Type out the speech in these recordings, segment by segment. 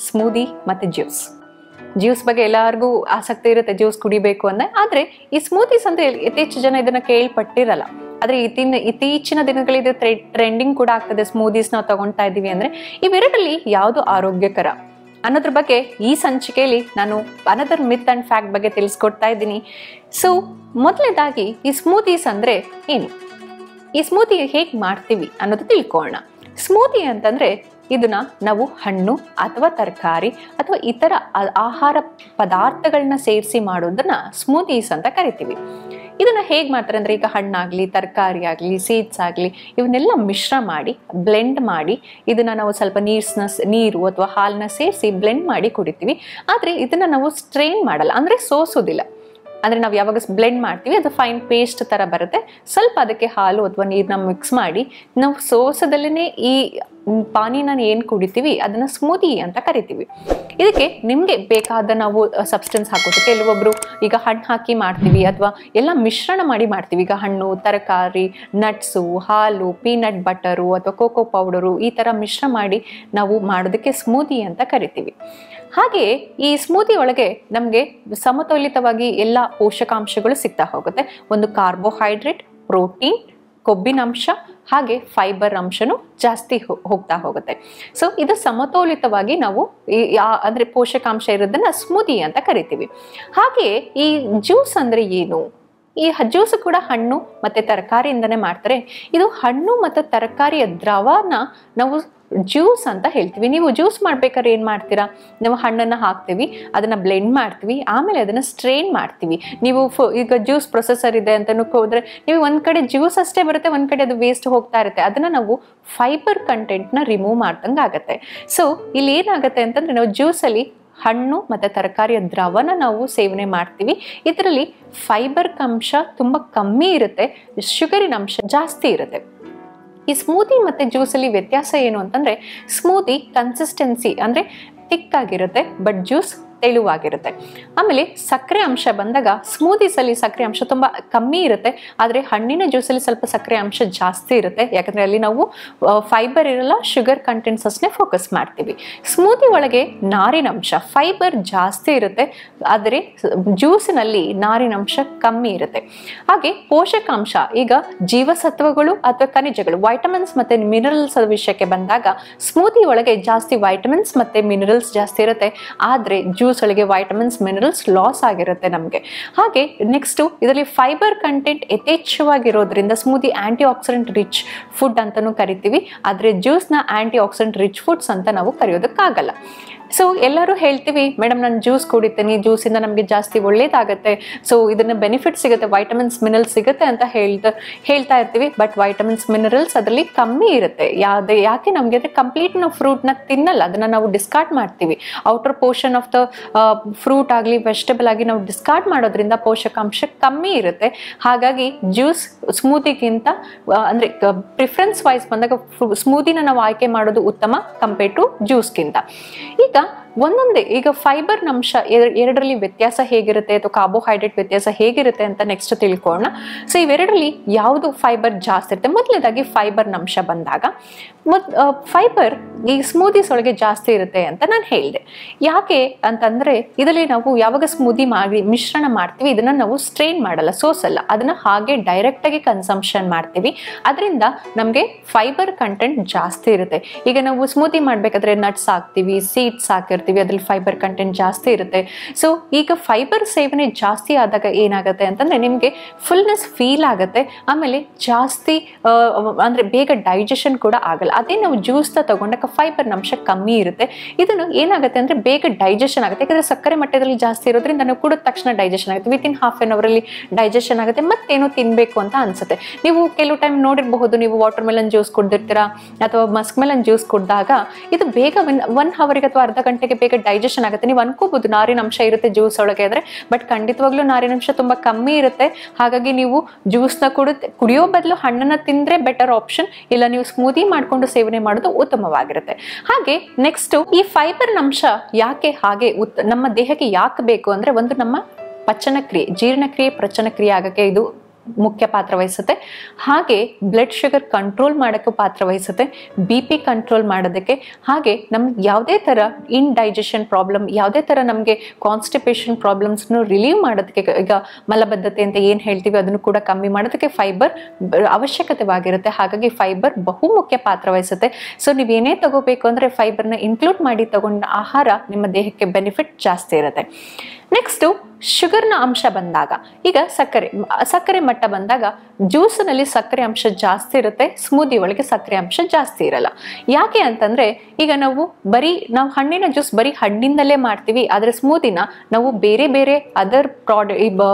smoothie ಮತ್ತು juice juice ಬಗ್ಗೆ ಎಲ್ಲರಿಗೂ ಆಸಕ್ತಿ ಇರುತ್ತೆ ಜ್ಯೂಸ್ ಕುಡಿಬೇಕು ಅಂದ್ರೆ ಆದ್ರೆ ಈ ಸ್ಮೂದೀಸ್ ಅಂತ ಯಥೇಚ್ಛ ಜನ ಇದನ್ನ ಕೇಳ್ಪಟ್ಟಿರಲ್ಲ ಆದ್ರೆ ಇತ್ತಿನ ಇತ್ತೀಚಿನ ದಿನಗಳಿದು ಟ್ರೆಂಡಿಂಗ್ ಕೂಡ ಆಗ್ತದೆ ಸ್ಮೂದೀಸ್ ನಾವು ತಗೊಳ್ತಾ ಇದ್ದೀವಿ ಅಂದ್ರೆ ಇವೆರಡರಲ್ಲಿ ಯಾವುದು ಆರೋಗ್ಯಕರ ಅನ್ನೋದ್ರ ಬಗ್ಗೆ ಈ ಸಂಚಿಕೆಯಲ್ಲಿ ನಾನು ಅನದರ್ ಮಿತ್ ಅಂಡ್ ಫ್ಯಾಕ್ಟ್ ಬಗ್ಗೆ ತಿಳಿಸ್ಕೊಡ್ತಾ ಇದ್ದೀನಿ ಸೊ ಮೊದಲನೇದಾಗಿ ಈ ಸ್ಮೂದೀಸ್ ಅಂದ್ರೆ ಏನು ಈ ಸ್ಮೂತಿ ಹೇಗೆ ಮಾಡ್ತೀವಿ ಅನ್ನೋದು ತಿಳ್ಕೊಳ್ಳೋಣ ಸ್ಮೂತಿ ಅಂತಂದ್ರೆ ಇದನ್ನ ನಾವು ಹಣ್ಣು ಅಥವಾ ತರಕಾರಿ ಅಥವಾ ಇತರ ಆ- ಆಹಾರ ಪದಾರ್ಥಗಳನ್ನ ಸೇರಿಸಿ ಮಾಡೋದನ್ನ ಸ್ಮೂದೀಸ್ ಅಂತ ಕರಿತೀವಿ ಇದನ್ನ ಹೇಗೆ ಮಾಡ್ತಾರೆ ಅಂದ್ರೆ ಈಗ ಹಣ್ಣಾಗ್ಲಿ ತರಕಾರಿ ಆಗಲಿ ಸೀಡ್ಸ್ ಆಗಲಿ ಇವನ್ನೆಲ್ಲ ಮಿಶ್ರ ಮಾಡಿ ಬ್ಲೆಂಡ್ ಮಾಡಿ ಇದನ್ನ ನಾವು ಸ್ವಲ್ಪ ನೀರ್ಸ್ನ ನೀರು ಅಥವಾ ಹಾಲನ್ನ ಸೇರಿಸಿ ಬ್ಲೆಂಡ್ ಮಾಡಿ ಕುಡಿತೀವಿ ಆದರೆ ಇದನ್ನ ನಾವು ಸ್ಟ್ರೈನ್ ಮಾಡಲ್ಲ ಅಂದ್ರೆ ಸೋಸೋದಿಲ್ಲ ಅಂದ್ರೆ ನಾವು ಯಾವಾಗ ಬ್ಲೆಂಡ್ ಮಾಡ್ತೀವಿ ಅದು ಫೈನ್ ಪೇಸ್ಟ್ ತರ ಬರುತ್ತೆ ಸ್ವಲ್ಪ ಅದಕ್ಕೆ ಹಾಲು ಅಥವಾ ನೀರನ್ನ ಮಿಕ್ಸ್ ಮಾಡಿ ನಾವು ಸೋಸದಲ್ಲೇ ಈ ಪಾನಿನ ಏನು ಕುಡಿತೀವಿ ಅದನ್ನ ಸ್ಮೂದಿ ಅಂತ ಕರಿತೀವಿ ಇದಕ್ಕೆ ನಿಮಗೆ ಬೇಕಾದ ನಾವು ಸಬ್ಸ್ಟೆನ್ಸ್ ಹಾಕೋದು ಕೆಲವೊಬ್ರು ಈಗ ಹಣ್ಣು ಹಾಕಿ ಮಾಡ್ತೀವಿ ಅಥವಾ ಎಲ್ಲ ಮಿಶ್ರಣ ಮಾಡಿ ಮಾಡ್ತೀವಿ ಈಗ ಹಣ್ಣು ತರಕಾರಿ ನಟ್ಸು ಹಾಲು ಪೀನಟ್ ಬಟರು ಅಥವಾ ಕೋಕೋ ಪೌಡರು ಈ ಥರ ಮಿಶ್ರ ಮಾಡಿ ನಾವು ಮಾಡೋದಕ್ಕೆ ಸ್ಮೂದಿ ಅಂತ ಕರಿತೀವಿ ಹಾಗೆ ಈ ಸ್ಮೂದಿ ಒಳಗೆ ನಮಗೆ ಸಮತೋಲಿತವಾಗಿ ಎಲ್ಲ ಪೋಷಕಾಂಶಗಳು ಸಿಗ್ತಾ ಹೋಗುತ್ತೆ ಒಂದು ಕಾರ್ಬೋಹೈಡ್ರೇಟ್ ಪ್ರೋಟೀನ್ ಕೊಬ್ಬಿನ ಅಂಶ ಹಾಗೆ ಫೈಬರ್ ಅಂಶನೂ ಜಾಸ್ತಿ ಹೋ- ಹೋಗ್ತಾ ಹೋಗುತ್ತೆ ಸೊ ಇದು ಸಮತೋಲಿತವಾಗಿ ನಾವು ಈ ಯಾ- ಅಂದ್ರೆ ಪೋಷಕಾಂಶ ಇರೋದನ್ನ ಸ್ಮೂದಿ ಅಂತ ಕರಿತೀವಿ ಹಾಗೆ ಈ ಜ್ಯೂಸ್ ಅಂದ್ರೆ ಏನು ಈ ಜ್ಯೂಸ್ ಕೂಡ ಹಣ್ಣು ಮತ್ತೆ ತರಕಾರಿಯಿಂದನೇ ಮಾಡ್ತಾರೆ ಇದು ಹಣ್ಣು ಮತ್ತು ತರಕಾರಿಯ ದ್ರವನ ನಾವು ಜ್ಯೂಸ್ ಅಂತ ಹೇಳ್ತೀವಿ ನೀವು ಜ್ಯೂಸ್ ಮಾಡ್ಬೇಕಾದ್ರೆ ಏನು ಮಾಡ್ತೀರಾ ನಾವು ಹಣ್ಣನ್ನು ಹಾಕ್ತೀವಿ ಅದನ್ನ ಬ್ಲೆಂಡ್ ಮಾಡ್ತೀವಿ ಆಮೇಲೆ ಅದನ್ನ ಸ್ಟ್ರೈನ್ ಮಾಡ್ತೀವಿ ನೀವು ಫು- ಈಗ ಜ್ಯೂಸ್ ಪ್ರೊಸೆಸರ್ ಇದೆ ಅಂತ ಹೋದ್ರೆ ನೀವು ಒಂದ್ ಕಡೆ ಜ್ಯೂಸ್ ಅಷ್ಟೇ ಬರುತ್ತೆ ಒಂದ್ ಕಡೆ ಅದು ವೇಸ್ಟ್ ಹೋಗ್ತಾ ಇರುತ್ತೆ ಅದನ್ನ ನಾವು ಫೈಬರ್ ಕಂಟೆಂಟ್ನ ರಿಮೂವ್ ಮಾಡ್ದಂಗೆ ಆಗುತ್ತೆ ಸೊ ಇಲ್ಲಿ ಏನಾಗುತ್ತೆ ಅಂತಂದ್ರೆ ನಾವು ಜ್ಯೂಸಲ್ಲಿ ಹಣ್ಣು ಮತ್ತು ತರಕಾರಿಯ ದ್ರವನ ನಾವು ಸೇವನೆ ಮಾಡ್ತೀವಿ ಇದರಲ್ಲಿ ಫೈಬರ್ ಅಂಶ ತುಂಬ ಕಮ್ಮಿ ಇರುತ್ತೆ ಶುಗರಿನ ಅಂಶ ಜಾಸ್ತಿ ಇರುತ್ತೆ ಈ ಸ್ಮೂದಿ ಮತ್ತು ಜ್ಯೂಸಲ್ಲಿ ವ್ಯತ್ಯಾಸ ಏನು ಅಂತಂದರೆ ಸ್ಮೂದಿ ಕನ್ಸಿಸ್ಟೆನ್ಸಿ ಅಂದರೆ ಥಿಕ್ ಆಗಿರುತ್ತೆ ಬಟ್ ಜ್ಯೂಸ್ ತೆಳುವಾಗಿರುತ್ತೆ ಆಮೇಲೆ ಸಕ್ಕರೆ ಅಂಶ ಬಂದಾಗ ಸ್ಮೂದೀಸಲ್ಲಿ ಸಕ್ಕರೆ ಅಂಶ ತುಂಬ ಕಮ್ಮಿ ಇರುತ್ತೆ ಆದರೆ ಹಣ್ಣಿನ ಜ್ಯೂಸಲ್ಲಿ ಸ್ವಲ್ಪ ಸಕ್ಕರೆ ಅಂಶ ಜಾಸ್ತಿ ಇರುತ್ತೆ ಯಾಕಂದರೆ ಅಲ್ಲಿ ನಾವು ಫೈಬರ್ ಇರಲ್ಲ ಶುಗರ್ ಕಂಟೆಂಟ್ಸ್ ಅಷ್ಟೇ ಫೋಕಸ್ ಮಾಡ್ತೀವಿ ಸ್ಮೂದಿ ಒಳಗೆ ನಾರಿನ ಅಂಶ ಫೈಬರ್ ಜಾಸ್ತಿ ಇರುತ್ತೆ ಆದರೆ ಜ್ಯೂಸಿನಲ್ಲಿ ನಾರಿನ ಅಂಶ ಕಮ್ಮಿ ಇರುತ್ತೆ ಹಾಗೆ ಪೋಷಕಾಂಶ ಈಗ ಜೀವಸತ್ವಗಳು ಅಥವಾ ಖನಿಜಗಳು ವೈಟಮಿನ್ಸ್ ಮತ್ತು ಮಿನರಲ್ಸ್ ವಿಷಯಕ್ಕೆ ಬಂದಾಗ ಸ್ಮೂದಿ ಒಳಗೆ ಜಾಸ್ತಿ ವೈಟಮಿನ್ಸ್ ಮತ್ತು ಮಿನರಲ್ಸ್ ಜಾಸ್ತಿ ಇರುತ್ತೆ ಆದರೆ ಜ್ಯೂಸ್ ಒಳಗೆ ವೈಟಮಿನ್ಸ್ ಮಿನರಲ್ಸ್ ಲಾಸ್ ಆಗಿರುತ್ತೆ ನಮಗೆ ಹಾಗೆ ನೆಕ್ಸ್ಟು ಇದರಲ್ಲಿ ಫೈಬರ್ ಕಂಟೆಂಟ್ ಯಥೇಚ್ಛವಾಗಿರೋದ್ರಿಂದ smoothie antioxidant rich food ಅಂತಲೂ ಕರಿತೀವಿ ಆದರೆ ಜ್ಯೂಸ್ನ ಆಂಟಿ ಆಕ್ಸಿಡೆಂಟ್ ರಿಚ್ ಫುಡ್ಸ್ ಅಂತ ನಾವು ಕರೆಯೋದಕ್ಕಾಗಲ್ಲ ಸೊ ಎಲ್ಲರೂ ಹೇಳ್ತೀವಿ ಮೇಡಮ್ ನಾನು ಜ್ಯೂಸ್ ಕುಡಿತೀನಿ ಜ್ಯೂಸಿಂದ ನಮಗೆ ಜಾಸ್ತಿ ಒಳ್ಳೇದಾಗತ್ತೆ ಸೊ ಇದನ್ನ ಬೆನಿಫಿಟ್ ಸಿಗುತ್ತೆ ವೈಟಮಿನ್ಸ್ ಮಿನರಲ್ಸ್ ಸಿಗುತ್ತೆ ಅಂತ ಹೇಳ್ತಾ ಹೇಳ್ತಾ ಇರ್ತೀವಿ ಬಟ್ ವೈಟಮಿನ್ಸ್ ಮಿನರಲ್ಸ್ ಅದರಲ್ಲಿ ಕಮ್ಮಿ ಇರುತ್ತೆ ಯಾವುದೇ ಯಾಕೆ ನಮಗೆ ಅಂದರೆ ಕಂಪ್ಲೀಟ್ ನಾವು ಫ್ರೂಟ್ನ ತಿನ್ನಲ್ಲ ಅದನ್ನ ನಾವು ಡಿಸ್ಕಾರ್ಡ್ ಮಾಡ್ತೀವಿ outer portion of the fruit ಆಗಲಿ ವೆಜಿಟೇಬಲ್ ಆಗಿ ನಾವು ಡಿಸ್ಕಾರ್ಡ್ ಮಾಡೋದ್ರಿಂದ ಪೋಷಕಾಂಶ ಕಮ್ಮಿ ಇರುತ್ತೆ ಹಾಗಾಗಿ ಜ್ಯೂಸ್ ಸ್ಮೂದಿಗಿಂತ ಅಂದರೆ ಪ್ರಿಫರೆನ್ಸ್ ವೈಸ್ ಬಂದಾಗ ಸ್ಮೂದಿನ ನಾವು ಆಯ್ಕೆ ಮಾಡೋದು ಉತ್ತಮ ಕಂಪೇರ್ ಟು ಜ್ಯೂಸ್ಗಿಂತ ಈಗ ಒಂದೊಂದೇ ಈಗ ಫೈಬರ್ ಅಂಶ ಎರ- ಎರಡರಲ್ಲಿ ವ್ಯತ್ಯಾಸ ಹೇಗಿರುತ್ತೆ ಅಥವಾ ಕಾರ್ಬೋಹೈಡ್ರೇಟ್ ವ್ಯತ್ಯಾಸ ಹೇಗಿರುತ್ತೆ ಅಂತ ನೆಕ್ಸ್ಟ್ ತಿಳ್ಕೊಳ್ಳೋಣ ಸೊ ಇವೆರಡರಲ್ಲಿ ಯಾವುದು ಫೈಬರ್ ಜಾಸ್ತಿ ಇರುತ್ತೆ ಮೊದಲನೇದಾಗಿ ಫೈಬರ್ ಅಂಶ ಬಂದಾಗ ಮೊದ್ ಫೈಬರ್ ಈ ಸ್ಮೂದೀಸ್ ಒಳಗೆ ಜಾಸ್ತಿ ಇರುತ್ತೆ ಅಂತ ನಾನು ಹೇಳಿದೆ ಯಾಕೆ ಅಂತಂದ್ರೆ ಇದರಲ್ಲಿ ನಾವು ಯಾವಾಗ ಸ್ಮೂದಿ ಮಾಡಿ ಮಿಶ್ರಣ ಮಾಡ್ತೀವಿ ಇದನ್ನ ನಾವು ಸ್ಟ್ರೈನ್ ಮಾಡಲ್ಲ ಸೋಸಲ್ಲ ಅದನ್ನ ಹಾಗೆ ಡೈರೆಕ್ಟ್ ಆಗಿ ಕನ್ಸಂಪ್ಷನ್ ಮಾಡ್ತೀವಿ ಅದರಿಂದ ನಮಗೆ ಫೈಬರ್ ಕಂಟೆಂಟ್ ಜಾಸ್ತಿ ಇರುತ್ತೆ ಈಗ ನಾವು ಸ್ಮೂದಿ ಮಾಡಬೇಕಾದ್ರೆ ನಟ್ಸ್ ಹಾಕ್ತೀವಿ ಸೀಡ್ಸ್ ಹಾಕಿರ್ತೀವಿ ಅದ್ರಲ್ಲಿ ಫೈಬರ್ ಕಂಟೆಂಟ್ ಜಾಸ್ತಿ ಇರುತ್ತೆ ಸೊ ಈಗ ಫೈಬರ್ ಸೇವನೆ ಜಾಸ್ತಿ ಆದಾಗ ಏನಾಗುತ್ತೆ ಅಂತಂದ್ರೆ ನಿಮಗೆ ಫುಲ್ನೆಸ್ ಫೀಲ್ ಆಗುತ್ತೆ ಆಮೇಲೆ ಜಾಸ್ತಿ ಆ, ಅಂದ್ರೆ ಬೇಗ ಡೈಜೆಷನ್ ಕೂಡ ಆಗಲ್ಲ ಅದೇ ನಾವು ಜ್ಯೂಸ್ನ ತಗೊಂಡಾಗ ಫೈಬರ್ ಅಂಶ ಕಮ್ಮಿ ಇರುತ್ತೆ ಇದನ್ನು ಏನಾಗುತ್ತೆ ಅಂದ್ರೆ ಬೇಗ ಡೈಜೆಷನ್ ಆಗುತ್ತೆ ಯಾಕಂದ್ರೆ ಸಕ್ಕರೆ ಮಟ್ಟದಲ್ಲಿ ಜಾಸ್ತಿ ಇರೋದ್ರಿಂದ ನಾವು ಕುಡಿದ ತಕ್ಷಣ ಡೈಜೆಷನ್ ಆಗುತ್ತೆ ವಿತ್ ಇನ್ ಹಾಫ್ ಆನ್ ಅವರಲ್ಲಿ ಡೈಜೆಷನ್ ಆಗುತ್ತೆ ಮತ್ತೇನೋ ತಿನ್ಬೇಕು ಅಂತ ಅನ್ಸುತ್ತೆ ನೀವು ಕೆಲವು ಟೈಮ್ ನೋಡಿರಬಹುದು ನೀವು ವಾಟರ್ ಮೆಲನ್ ಜ್ಯೂಸ್ ಕುಡ್ದಿರ್ತೀರಾ ಅಥವಾ ಮಸ್ಕ್ ಮೆಲನ್ ಜ್ಯೂಸ್ ಕುಡಿದಾಗ ಇದು ಬೇಗ ಒನ್ ಅವರಿಗೆ ಅಥವಾ ಅರ್ಧ ಗಂಟೆಗೆ ಬೇಗ ಡೈಜೆಷನ್ ಆಗುತ್ತೆ ನೀವು ಅನ್ಕೋಬಹುದು ನಾರಿನ ಅಂಶ ಇರುತ್ತೆ ಜ್ಯೂಸ್ ಒಳಗೆ ಆದ್ರೆ ಬಟ್ ಖಂಡಿತವಾಗ್ಲೂ ನಾರಿನ ಅಂಶ ತುಂಬಾ ಕಮ್ಮಿ ಇರುತ್ತೆ ಹಾಗಾಗಿ ನೀವು ಜ್ಯೂಸ್ನ ಕುಡ ಕುಡಿಯೋ ಬದಲು ಹಣ್ಣನ್ನ ತಿಂದ್ರೆ ಬೆಟರ್ ಆಪ್ಷನ್ ಇಲ್ಲ ನೀವು ಸ್ಮೂದಿ ಮಾಡ್ಕೊಂಡು ಸೇವನೆ ಮಾಡೋದು ಉತ್ತಮವಾಗಿರುತ್ತೆ ಹಾಗೆ ನೆಕ್ಸ್ಟ್ ಈ ಫೈಬರ್ ಅಂಶ ಯಾಕೆ ಹಾಗೆ ಉತ್ ನಮ್ಮ ದೇಹಕ್ಕೆ ಯಾಕೆ ಬೇಕು ಅಂದ್ರೆ ಒಂದು ನಮ್ಮ ಪಚನಕ್ರಿಯೆ ಜೀರ್ಣಕ್ರಿಯೆ ಪ್ರಚನಕ್ರಿಯೆ ಆಗಕ್ಕೆ ಇದು ಮುಖ್ಯ ಪಾತ್ರ ವಹಿಸುತ್ತೆ ಹಾಗೆ ಬ್ಲಡ್ ಶುಗರ್ ಕಂಟ್ರೋಲ್ ಮಾಡೋಕ್ಕೂ ಪಾತ್ರ ವಹಿಸುತ್ತೆ ಬಿ ಪಿ ಕಂಟ್ರೋಲ್ ಮಾಡೋದಕ್ಕೆ ಹಾಗೆ ನಮ್ಗೆ ಯಾವುದೇ ಥರ ಇನ್ಡೈಜೆಷನ್ ಪ್ರಾಬ್ಲಮ್ ಯಾವುದೇ ಥರ ನಮಗೆ ಕಾನ್ಸ್ಟಿಪೇಷನ್ ಪ್ರಾಬ್ಲಮ್ಸ್ನು ರಿಲೀವ್ ಮಾಡೋದಕ್ಕೆ ಈಗ ಮಲಬದ್ಧತೆ ಅಂತ ಏನು ಹೇಳ್ತೀವಿ ಅದನ್ನು ಕೂಡ ಕಮ್ಮಿ ಮಾಡೋದಕ್ಕೆ ಫೈಬರ್ ಅವಶ್ಯಕತೆವಾಗಿರುತ್ತೆ ಹಾಗಾಗಿ ಫೈಬರ್ ಬಹು ಮುಖ್ಯ ಪಾತ್ರ ವಹಿಸುತ್ತೆ ಸೊ ನೀವೇನೇ ತಗೋಬೇಕು ಅಂದರೆ ಫೈಬರ್ನ ಇನ್ಕ್ಲೂಡ್ ಮಾಡಿ ತಗೊಂಡ ಆಹಾರ ನಿಮ್ಮ ದೇಹಕ್ಕೆ ಬೆನಿಫಿಟ್ ಜಾಸ್ತಿ ಇರುತ್ತೆ ನೆಕ್ಸ್ಟು ಶುಗರ್ನ ಅಂಶ ಬಂದಾಗ ಈಗ ಸಕ್ಕರೆ ಸಕ್ಕರೆ ಮಟ್ಟ ಬಂದಾಗ ಜ್ಯೂಸ್ನಲ್ಲಿ ಸಕ್ಕರೆ ಅಂಶ ಜಾಸ್ತಿ ಇರುತ್ತೆ ಸ್ಮೂದಿ ಒಳಗೆ ಸಕ್ಕರೆ ಅಂಶ ಜಾಸ್ತಿ ಇರಲ್ಲ ಯಾಕೆ ಅಂತಂದ್ರೆ ಈಗ ನಾವು ಬರೀ ನಾವು ಹಣ್ಣಿನ ಜ್ಯೂಸ್ ಬರೀ ಹಣ್ಣಿಂದಲೇ ಮಾಡ್ತೀವಿ ಆದರೆ ಸ್ಮೂದಿನ ನಾವು ಬೇರೆ ಬೇರೆ ಅದರ್ ಪ್ರಾಡ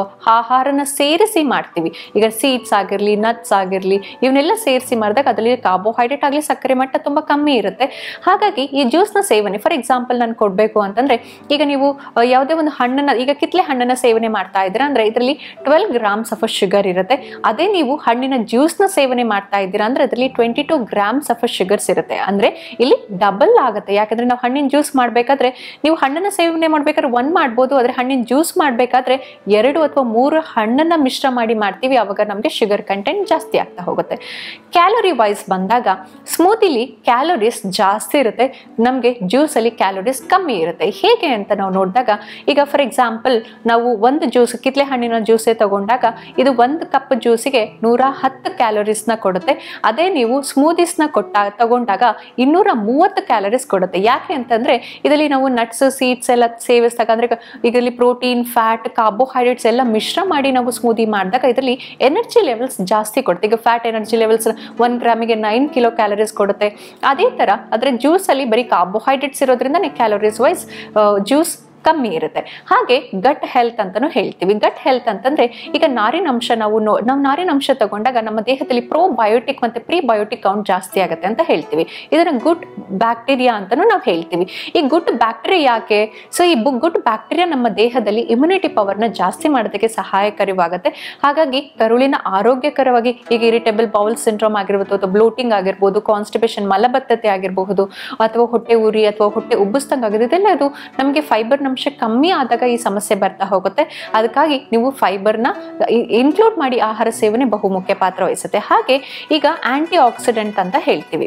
ಆಹಾರನ ಸೇರಿಸಿ ಮಾಡ್ತೀವಿ ಈಗ ಸೀಡ್ಸ್ ಆಗಿರಲಿ ನಟ್ಸ್ ಆಗಿರಲಿ ಇವನ್ನೆಲ್ಲ ಸೇರಿಸಿ ಮಾಡಿದಾಗ ಅದರಲ್ಲಿ ಕಾರ್ಬೋಹೈಡ್ರೇಟ್ ಆಗಲಿ ಸಕ್ಕರೆ ಮಟ್ಟ ತುಂಬ ಕಮ್ಮಿ ಇರುತ್ತೆ ಹಾಗಾಗಿ ಈ ಜ್ಯೂಸ್ನ ಸೇವನೆ ಫಾರ್ ಎಕ್ಸಾಂಪಲ್ ನಾನು ಕೊಡಬೇಕು ಅಂತಂದ್ರೆ ಈಗ ನೀವು ಅಹ್, ಯಾವುದೇ ಒಂದು ಹಣ್ಣನ್ನ ಈಗ ಕಿತ್ಲೆ ಹಣ್ಣನ್ನ ಸೇವನೆ ಮಾಡ್ತಾ ಇದ್ದೀರಾ ಅಂದ್ರೆ ಇದರಲ್ಲಿ ಟ್ವೆಲ್ ಗ್ರಾಮ್ಸ್ ಆಫ್ ಶುಗರ್ ಇರುತ್ತೆ ಅದೇ ನೀವು ಹಣ್ಣಿನ ಜ್ಯೂಸ್ನ ಸೇವನೆ ಮಾಡ್ತಾ ಇದ್ದೀರಾ ಅಂದ್ರೆ ಅದರಲ್ಲಿ twenty two grams of sugars ಇರುತ್ತೆ ಅಂದ್ರೆ ಇಲ್ಲಿ ಡಬಲ್ ಆಗುತ್ತೆ ಯಾಕಂದ್ರೆ ನಾವು ಹಣ್ಣಿನ ಜ್ಯೂಸ್ ಮಾಡಬೇಕಾದ್ರೆ ನೀವು ಹಣ್ಣನ್ನ ಸೇವನೆ ಮಾಡ್ಬೇಕಾದ್ರೆ ಒಂದ್ ಮಾಡ್ಬೋದು ಆದ್ರೆ ಹಣ್ಣಿನ ಜ್ಯೂಸ್ ಮಾಡಬೇಕಾದ್ರೆ ಎರಡು ಅಥವಾ ಮೂರು ಹಣ್ಣನ್ನ ಮಿಶ್ರ ಮಾಡಿ ಮಾಡ್ತೀವಿ ಅವಾಗ ನಮಗೆ ಶುಗರ್ ಕಂಟೆಂಟ್ ಜಾಸ್ತಿ ಆಗ್ತಾ ಹೋಗುತ್ತೆ ಕ್ಯಾಲೋರಿ ವೈಸ್ ಬಂದಾಗ ಸ್ಮೂತಿಲಿ ಕ್ಯಾಲೋರೀಸ್ ಜಾಸ್ತಿ ಇರುತ್ತೆ ನಮಗೆ ಜ್ಯೂಸಲ್ಲಿ ಕ್ಯಾಲೋರೀಸ್ ಕಮ್ಮಿ ಇರುತ್ತೆ ಹೇಗೆ ಅಂತ ನಾವು ನೋಡಿದಾಗ ಈಗ ಫಾರ್ ಎಕ್ಸಾಂಪಲ್ ನಾವು ಒಂದು ಜ್ಯೂಸ್ ಕಿತ್ಲೆ ಹಣ್ಣಿನ ಜ್ಯೂಸೇ ತಗೊಂಡಾಗ ಇದು ಒಂದು ಕಪ್ ಜ್ಯೂಸಿಗೆ ನೂರ ಹತ್ತು ಕ್ಯಾಲೋರೀಸ್ನ ಕೊಡುತ್ತೆ ಅದೇ ನೀವು ಸ್ಮೂದೀಸ್ನ ಕೊಟ್ಟ ತಗೊಂಡಾಗ ಇನ್ನೂರ ಮೂವತ್ತು ಕ್ಯಾಲೋರೀಸ್ ಕೊಡುತ್ತೆ ಯಾಕೆ ಅಂತಂದ್ರೆ ಇದರಲ್ಲಿ ನಾವು ನಟ್ಸ್ ಸೀಡ್ಸ್ ಎಲ್ಲ ಸೇವಿಸಿದಾಗ ಅಂದ್ರೆ ಇದರಲ್ಲಿ ಪ್ರೋಟೀನ್ ಫ್ಯಾಟ್ ಕಾರ್ಬೋಹೈಡ್ರೇಟ್ಸ್ ಎಲ್ಲ ಮಿಶ್ರ ಮಾಡಿ ನಾವು ಸ್ಮೂದಿ ಮಾಡಿದಾಗ ಇದರಲ್ಲಿ ಎನರ್ಜಿ ಲೆವೆಲ್ಸ್ ಜಾಸ್ತಿ ಕೊಡುತ್ತೆ ಈಗ ಫ್ಯಾಟ್ ಎನರ್ಜಿ ಲೆವೆಲ್ಸ್ ಒನ್ ಗ್ರಾಮಿಗೆ ನೈನ್ ಕಿಲೋ ಕ್ಯಾಲೋರೀಸ್ ಕೊಡುತ್ತೆ ಅದೇ ತರ ಅದರ ಜ್ಯೂಸಲ್ಲಿ ಬರೀ ಕಾರ್ಬೋಹೈಡ್ರೇಟ್ಸ್ ಇರೋದ್ರಿಂದ ಕ್ಯಾಲೋರೀಸ್ ವೈಸ್ ಜ್ಯೂಸ್ ಕಮ್ಮಿ ಇರುತ್ತೆ ಹಾಗೆ ಗಟ್ ಹೆಲ್ತ್ ಅಂತಾನು ಹೇಳ್ತೀವಿ ಗಟ್ ಹೆಲ್ತ್ ಅಂತಂದ್ರೆ ಈಗ ನಾರಿನಂಶ ನಾವು ನೋ ನಾವು ನಾರಿನಂಶ ತಗೊಂಡಾಗ ನಮ್ಮ ದೇಹದಲ್ಲಿ ಪ್ರೋ ಬಯೋಟಿಕ್ ಮತ್ತೆ ಪ್ರೀ ಬಯೋಟಿಕ್ ಕೌಂಟ್ ಜಾಸ್ತಿ ಆಗುತ್ತೆ ಅಂತ ಹೇಳ್ತೀವಿ ಇದನ್ನ ಗುಡ್ ಬ್ಯಾಕ್ಟೀರಿಯಾ ಅಂತಾನು ನಾವು ಹೇಳ್ತೀವಿ ಈ ಗುಡ್ ಬ್ಯಾಕ್ಟೀರಿಯಾ ಯಾಕೆ ಸೊ ಈ ಗುಡ್ ಬ್ಯಾಕ್ಟೀರಿಯಾ ನಮ್ಮ ದೇಹದಲ್ಲಿ ಇಮ್ಯುನಿಟಿ ಪವರ್ನ ಜಾಸ್ತಿ ಮಾಡೋದಕ್ಕೆ ಸಹಾಯಕರವಾಗುತ್ತೆ ಹಾಗಾಗಿ ಕರುಳಿನ ಆರೋಗ್ಯಕರವಾಗಿ ಈಗ ಇರಿಟೇಬಲ್ ಬೌಲ್ ಸಿಂಡ್ರೋಮ್ ಆಗಿರ್ಬೋದು ಅಥವಾ ಬ್ಲೋಟಿಂಗ್ ಆಗಿರ್ಬೋದು ಕಾನ್ಸ್ಟಿಪೇಷನ್ ಮಲಬದ್ಧತೆ ಆಗಿರಬಹುದು ಅಥವಾ ಹೊಟ್ಟೆ ಉರಿ ಅಥವಾ ಹೊಟ್ಟೆ ಉಬ್ಬಿಸ್ದಂಗೆ ಆಗಿದೆ ಇದೆಲ್ಲ ಅದು ನಮಗೆ ಫೈಬರ್ ಅಂಶ ಕಮ್ಮಿ ಆದಾಗ ಈ ಸಮಸ್ಯೆ ಬರ್ತಾ ಹೋಗುತ್ತೆ ಅದಕ್ಕಾಗಿ ನೀವು ಫೈಬರ್ನ ಇನ್ಕ್ಲೂಡ್ ಮಾಡಿ ಆಹಾರ ಸೇವನೆ ಬಹುಮುಖ್ಯ ಪಾತ್ರ ವಹಿಸುತ್ತೆ ಹಾಗೆ ಈಗ ಆಂಟಿ ಆಕ್ಸಿಡೆಂಟ್ ಅಂತ ಹೇಳ್ತೀವಿ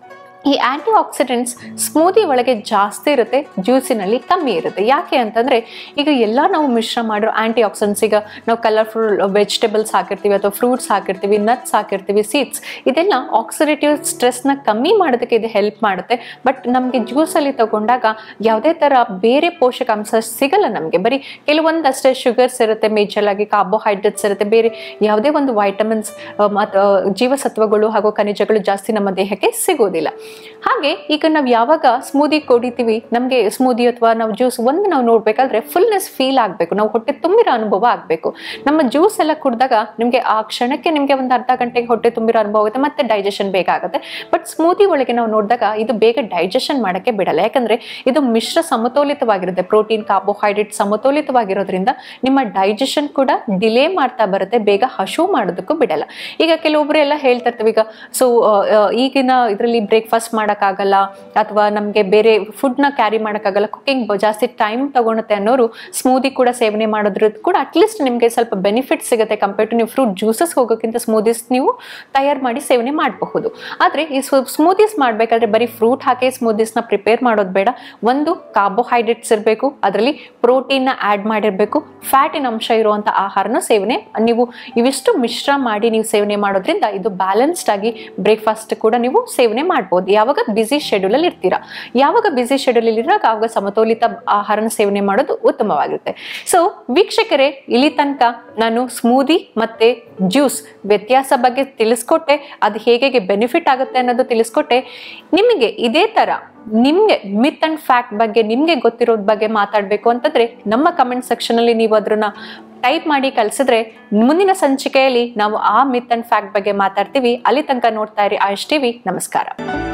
ಈ ಆಂಟಿ ಆಕ್ಸಿಡೆಂಟ್ಸ್ ಸ್ಮೂದಿ ಒಳಗೆ ಜಾಸ್ತಿ ಇರುತ್ತೆ ಜ್ಯೂಸಿನಲ್ಲಿ ಕಮ್ಮಿ ಇರುತ್ತೆ ಯಾಕೆ ಅಂತಂದ್ರೆ ಈಗ ಎಲ್ಲ ನಾವು ಮಿಶ್ರ ಮಾಡಿರೋ ಆಂಟಿ ಆಕ್ಸಿಡೆಂಟ್ಸ್ ಈಗ ನಾವು ಕಲರ್ಫುಲ್ ವೆಜಿಟೇಬಲ್ಸ್ ಹಾಕಿರ್ತೀವಿ ಅಥವಾ ಫ್ರೂಟ್ಸ್ ಹಾಕಿರ್ತೀವಿ ನಟ್ಸ್ ಹಾಕಿರ್ತೀವಿ ಸೀಡ್ಸ್ ಇದೆಲ್ಲ ಆಕ್ಸಿಡೇಟಿವ್ ಸ್ಟ್ರೆಸ್ನ ಕಮ್ಮಿ ಮಾಡೋದಕ್ಕೆ ಇದು ಹೆಲ್ಪ್ ಮಾಡುತ್ತೆ ಬಟ್ ನಮಗೆ ಜ್ಯೂಸಲ್ಲಿ ತಗೊಂಡಾಗ ಯಾವುದೇ ಥರ ಬೇರೆ ಪೋಷಕಾಂಶ ಸಿಗಲ್ಲ ನಮಗೆ ಬರೀ ಕೆಲವೊಂದಷ್ಟೇ ಶುಗರ್ಸ್ ಇರುತ್ತೆ ಮೇಜರ್ ಆಗಿ ಕಾರ್ಬೋಹೈಡ್ರೇಟ್ಸ್ ಇರುತ್ತೆ ಬೇರೆ ಯಾವುದೇ ಒಂದು ವೈಟಮಿನ್ಸ್ ಮತ್ತು ಜೀವಸತ್ವಗಳು ಹಾಗೂ ಖನಿಜಗಳು ಜಾಸ್ತಿ ನಮ್ಮ ದೇಹಕ್ಕೆ ಸಿಗೋದಿಲ್ಲ ಹಾಗೆ ಈಗ ನಾವು ಯಾವಾಗ ಸ್ಮೂದಿ ಕುಡಿತೀವಿ ನಮಗೆ ಸ್ಮೂದಿ ಅಥವಾ ನಾವು ಜ್ಯೂಸ್ ಒಂದು ನಾವು ನೋಡ್ಬೇಕಾದ್ರೆ ಫುಲ್ನೆಸ್ ಫೀಲ್ ಆಗಬೇಕು ನಾವು ಹೊಟ್ಟೆ ತುಂಬಿರೋ ಅನುಭವ ಆಗಬೇಕು ನಮ್ಮ ಜ್ಯೂಸ್ ಎಲ್ಲ ಕುಡಿದಾಗ ನಿಮಗೆ ಆ ಕ್ಷಣಕ್ಕೆ ನಿಮಗೆ ಒಂದು ಅರ್ಧ ಗಂಟೆಗೆ ಹೊಟ್ಟೆ ತುಂಬಿರೋ ಅನುಭವ ಆಗುತ್ತೆ ಮತ್ತೆ ಡೈಜೆಷನ್ ಬೇಗ ಆಗುತ್ತೆ ಬಟ್ ಸ್ಮೂದಿ ಒಳಗೆ ನಾವು ನೋಡಿದಾಗ ಇದು ಬೇಗ ಡೈಜೆಷನ್ ಮಾಡೋಕ್ಕೆ ಬಿಡಲ್ಲ ಯಾಕಂದ್ರೆ ಇದು ಮಿಶ್ರ ಸಮತೋಲಿತವಾಗಿರುತ್ತೆ ಪ್ರೋಟೀನ್ ಕಾರ್ಬೋಹೈಡ್ರೇಟ್ ಸಮತೋಲಿತವಾಗಿರೋದ್ರಿಂದ ನಿಮ್ಮ ಡೈಜೆಷನ್ ಕೂಡ ಡಿಲೇ ಮಾಡ್ತಾ ಬರುತ್ತೆ ಬೇಗ ಹಶು ಮಾಡೋದಕ್ಕೂ ಬಿಡಲ್ಲ ಈಗ ಕೆಲವೊಬ್ರು ಎಲ್ಲ ಹೇಳ್ತಾ ಇರ್ತೀವಿ ಈಗ ಸೊ ಈಗಿನ ಇದರಲ್ಲಿ ಬ್ರೇಕ್ಫಾಸ್ಟ್ ಮಾಡೋಕ್ಕಾಗಲ್ಲ ಅಥವಾ ನಮಗೆ ಬೇರೆ ಫುಡ್ನ ಕ್ಯಾರಿ ಮಾಡೋಕ್ಕಾಗಲ್ಲ ಕುಕಿಂಗ್ ಜಾಸ್ತಿ ಟೈಮ್ ತಗೊಳುತ್ತೆ ಅನ್ನೋರು ಸ್ಮೂದಿ ಕೂಡ ಸೇವನೆ ಮಾಡೋದ್ರ ಕೂಡ ಅಟ್ಲೀಸ್ಟ್ ನಿಮಗೆ ಸ್ವಲ್ಪ ಬೆನಿಫಿಟ್ ಸಿಗುತ್ತೆ ಕಂಪೇರ್ ಟು ನೀವು ಫ್ರೂಟ್ ಜ್ಯೂಸಸ್ ಹೋಗೋಕ್ಕಿಂತ ಸ್ಮೂದೀಸ್ ನೀವು ತಯಾರು ಮಾಡಿ ಸೇವನೆ ಮಾಡಬಹುದು ಆದರೆ ಈ ಸ್ಮೂದೀಸ್ ಮಾಡಬೇಕಾದ್ರೆ ಬರೀ ಫ್ರೂಟ್ ಹಾಕಿ ಸ್ಮೂದೀಸ್ನ ಪ್ರಿಪೇರ್ ಮಾಡೋದು ಬೇಡ ಒಂದು ಕಾರ್ಬೋಹೈಡ್ರೇಟ್ಸ್ ಇರಬೇಕು ಅದರಲ್ಲಿ ಪ್ರೋಟೀನ್ನ ಆ್ಯಡ್ ಮಾಡಿರಬೇಕು ಫ್ಯಾಟಿನ ಅಂಶ ಇರುವಂಥ ಆಹಾರನ ಸೇವನೆ ನೀವು ಇವಿಷ್ಟು ಮಿಶ್ರ ಮಾಡಿ ನೀವು ಸೇವನೆ ಮಾಡೋದ್ರಿಂದ ಇದು ಬ್ಯಾಲೆನ್ಸ್ಡ್ ಆಗಿ ಬ್ರೇಕ್ಫಾಸ್ಟ್ ಕೂಡ ನೀವು ಸೇವನೆ ಮಾಡ್ಬೋದು ಯಾವಾಗ ಬ್ಯುಸಿ ಶೆಡ್ಯೂಲಲ್ಲಿ ಇರ್ತೀರಾ ಯಾವಾಗ ಬ್ಯುಸಿ ಶೆಡ್ಯೂಲಲ್ಲಿ ಇರುವಾಗ ಆವಾಗ ಸಮತೋಲಿತ ಆಹಾರನ ಸೇವನೆ ಮಾಡೋದು ಉತ್ತಮವಾಗಿರುತ್ತೆ ಸೊ ವೀಕ್ಷಕರೇ ಇಲ್ಲಿ ತನಕ ನಾನು ಸ್ಮೂದಿ ಮತ್ತೆ ಜ್ಯೂಸ್ ವ್ಯತ್ಯಾಸ ಬಗ್ಗೆ ತಿಳಿಸ್ಕೊಟ್ಟೆ ಅದು ಹೇಗೆ ಬೆನಿಫಿಟ್ ಆಗುತ್ತೆ ಅನ್ನೋದು ತಿಳಿಸ್ಕೊಟ್ಟೆ ನಿಮಗೆ ಇದೇ ಥರ ನಿಮಗೆ ಮಿತ್ ಅಂಡ್ ಫ್ಯಾಕ್ಟ್ ಬಗ್ಗೆ ನಿಮಗೆ ಗೊತ್ತಿರೋದ್ ಬಗ್ಗೆ ಮಾತಾಡಬೇಕು ಅಂತಂದ್ರೆ ನಮ್ಮ ಕಮೆಂಟ್ ಸೆಕ್ಷನಲ್ಲಿ ನೀವು ಅದನ್ನ ಟೈಪ್ ಮಾಡಿ ಕಳಿಸಿದ್ರೆ ಮುಂದಿನ ಸಂಚಿಕೆಯಲ್ಲಿ ನಾವು ಆ ಮಿತ್ ಅಂಡ್ ಫ್ಯಾಕ್ಟ್ ಬಗ್ಗೆ ಮಾತಾಡ್ತೀವಿ ಅಲ್ಲಿ ತನಕ ನೋಡ್ತಾ ಇರಿ ಆಯುಷ್ ಟಿವಿ ನಮಸ್ಕಾರ